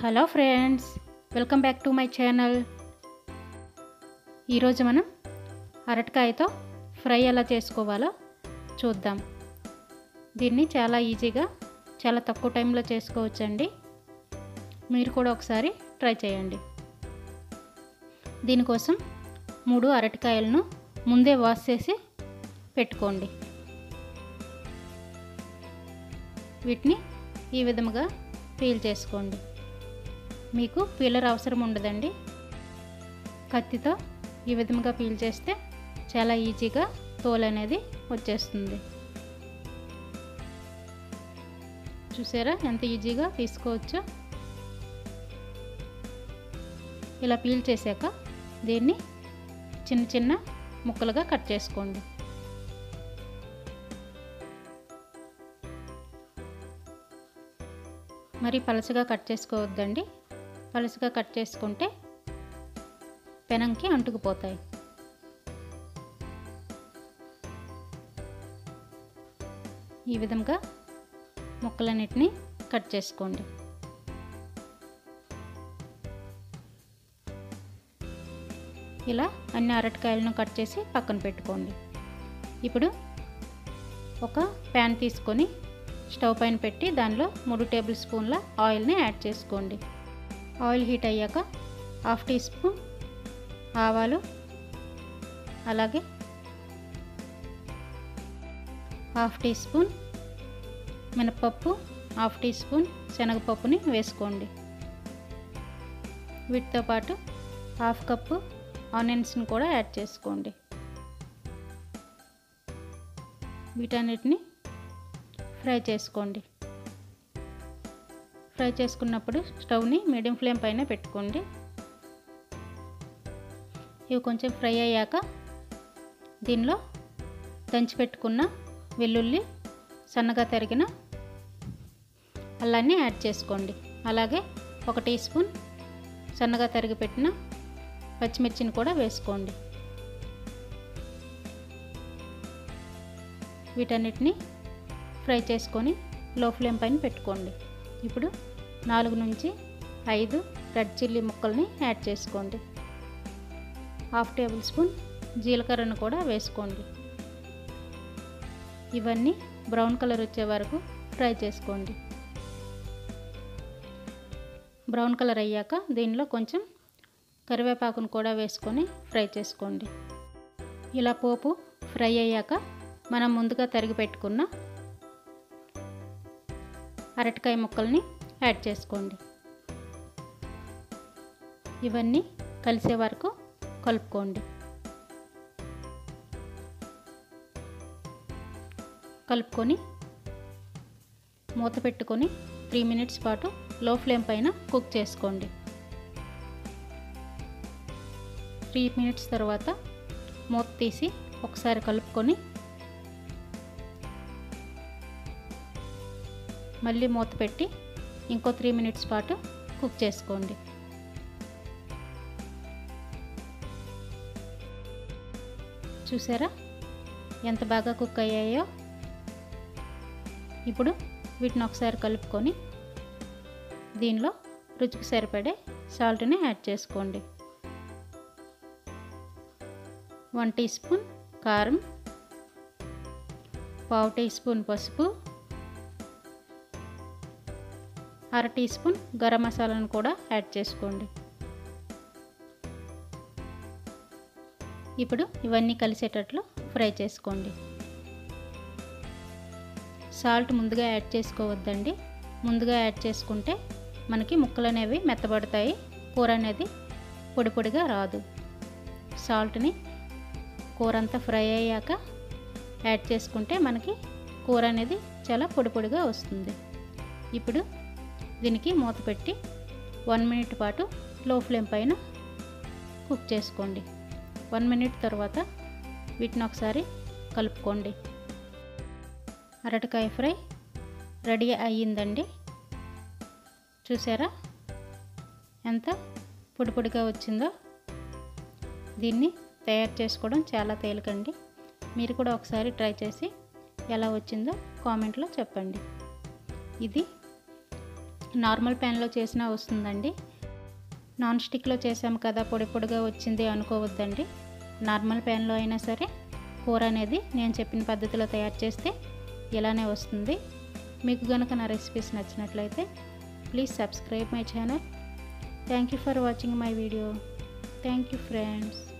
hello friends welcome back to my channel ఈరోజు మనం అరటికాయతో ఫ్రై ఎలా చేసుకోవాలో చూద్దాం దీన్ని చాలా ఈజీగా చాలా తక్కువ టైంలో చేసుకోవచ్చండి మీరు కూడా ఒకసారి ట్రై చేయండి దీనికోసం మూడు అరటికాయలను ముందే వాష్ చేసి పెట్టుకోండి వీటిని ఈ విధముగా పీల్ చేసుకోండి మీకు పీలర్ అవసరం ఉండదండి కత్తితో ఈ విధముగా పీల్ చేస్తే చాలా ఈజీగా తోలు అనేది వచ్చేస్తుంది చూసారా ఎంత ఈజీగా తీసుకోవచ్చు ఇలా పీల్ చేశాక దీన్ని చిన్న చిన్న ముక్కలుగా కట్ చేసుకోండి మరి పలచగా కట్ చేసుకోవద్దండి పలచగా కట్ చేసుకుంటే పెనంకి అంటుకుపోతాయి ఈ విధంగా ముక్కలన్నిటిని కట్ చేసుకోండి ఇలా అన్ని అరటికాయలను కట్ చేసి పక్కన పెట్టుకోండి ఇప్పుడు ఒక ప్యాన్ తీసుకొని స్టవ్ పైన పెట్టి దానిలో మూడు టేబుల్ స్పూన్ల ఆయిల్ని యాడ్ చేసుకోండి ఆయిల్ హీట్ అయ్యాక హాఫ్ టీ స్పూన్ ఆవాలు అలాగే హాఫ్ టీ స్పూన్ మినపప్పు హాఫ్ టీ స్పూన్ శనగపప్పుని వేసుకోండి వీటితో పాటు హాఫ్ కప్పు ఆనియన్స్ని కూడా యాడ్ చేసుకోండి వీటన్నిటిని ఫ్రై చేసుకోండి ఫ్రై చేసుకున్నప్పుడు స్టవ్ని మీడియం ఫ్లేమ్ పైన పెట్టుకోండి ఇవి కొంచెం ఫ్రై అయ్యాక దీనిలో దంచి పెట్టుకున్న వెల్లుల్లి సన్నగా తరిగిన అల్లాన్ని యాడ్ చేసుకోండి అలాగే ఒక టీ స్పూన్ సన్నగా తరిగి పెట్టిన పచ్చిమిర్చిని కూడా వేసుకోండి వీటన్నిటిని ఫ్రై చేసుకొని లో ఫ్లేమ్ పైన పెట్టుకోండి ఇప్పుడు నాలుగు నుంచి ఐదు రెడ్ చిల్లీ ముక్కల్ని యాడ్ చేసుకోండి హాఫ్ టేబుల్ స్పూన్ జీలకర్రను కూడా వేసుకోండి ఇవన్నీ బ్రౌన్ కలర్ వచ్చే వరకు ఫ్రై చేసుకోండి బ్రౌన్ కలర్ అయ్యాక దీనిలో కొంచెం కరివేపాకును కూడా వేసుకొని ఫ్రై చేసుకోండి ఇలా పోపు ఫ్రై అయ్యాక మనం ముందుగా తరిగి పెట్టుకున్న అరటికాయ ముక్కల్ని యాడ్ చేసుకోండి ఇవన్నీ కలిసే వరకు కలుపుకోండి కలుపుకొని మూత పెట్టుకొని త్రీ మినిట్స్ పాటు లో ఫ్లేమ్ పైన కుక్ చేసుకోండి త్రీ మినిట్స్ తర్వాత మూత తీసి ఒకసారి కలుపుకొని మళ్ళీ మూత పెట్టి ఇంకో త్రీ మినిట్స్ పాటు కుక్ చేసుకోండి చూసారా ఎంత బాగా కుక్ అయ్యాయో ఇప్పుడు వీటిని ఒకసారి కలుపుకొని దీనిలో రుచికి సరిపడే సాల్ట్ని యాడ్ చేసుకోండి వన్ టీ స్పూన్ కారం పావు టీ స్పూన్ పసుపు అర టీ స్పూన్ గరం మసాలాను కూడా యాడ్ చేసుకోండి ఇప్పుడు ఇవన్నీ కలిసేటట్లు ఫ్రై చేసుకోండి సాల్ట్ ముందుగా యాడ్ చేసుకోవద్దండి ముందుగా యాడ్ చేసుకుంటే మనకి ముక్కలు అనేవి మెత్తబడతాయి కూర అనేది పొడి పొడిగా రాదు సాల్ట్ని కూర అంతా ఫ్రై అయ్యాక యాడ్ చేసుకుంటే మనకి కూర అనేది చాలా పొడి పొడిగా వస్తుంది ఇప్పుడు దీనికి మూత పెట్టి వన్ మినిట్ పాటు లో ఫ్లేమ్ పైన కుక్ చేసుకోండి వన్ మినిట్ తర్వాత వీటిని ఒకసారి కలుపుకోండి అరటికాయ ఫ్రై రెడీ అయ్యిందండి చూసారా ఎంత పొడి పొడిగా వచ్చిందో దీన్ని తయారు చేసుకోవడం చాలా తేలికండి మీరు కూడా ఒకసారి ట్రై చేసి ఎలా వచ్చిందో కామెంట్లో చెప్పండి ఇది నార్మల్ ప్యాన్లో చేసినా వస్తుందండి నాన్ స్టిక్లో చేసాము కదా పొడి పొడిగా వచ్చింది అనుకోవద్దండి నార్మల్ ప్యాన్లో అయినా సరే కూర అనేది నేను చెప్పిన పద్ధతిలో తయారు చేస్తే ఇలానే వస్తుంది మీకు కనుక నా రెసిపీస్ నచ్చినట్లయితే please subscribe my channel thank you for watching my video thank you friends